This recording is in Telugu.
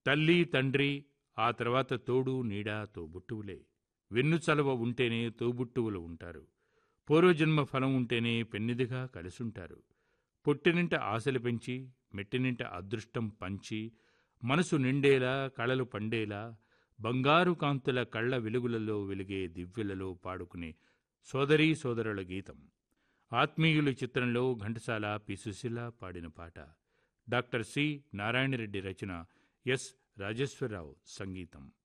తల్లి తండ్రి ఆ తర్వాత తోడు నీడ తోబుట్టువులే వెన్ను చలవ ఉంటేనే తోబుట్టువులు ఉంటారు పూర్వజన్మ ఫలం ఉంటేనే పెన్నిదిగా కలిసుంటారు పొట్టినింట ఆశలు పెంచి మెట్టినింట అదృష్టం పంచి మనసు నిండేలా కళలు పండేలా బంగారు కాంతుల కళ్ళ వెలుగులలో వెలిగే దివ్యలలో పాడుకునే సోదరీ సోదరుల గీతం ఆత్మీయులు చిత్రంలో ఘంటసాల పి సుశీల పాడిన పాట డాక్టర్ సి నారాయణరెడ్డి రచన ఎస్ రాజేశ్వరరావు సంగీతం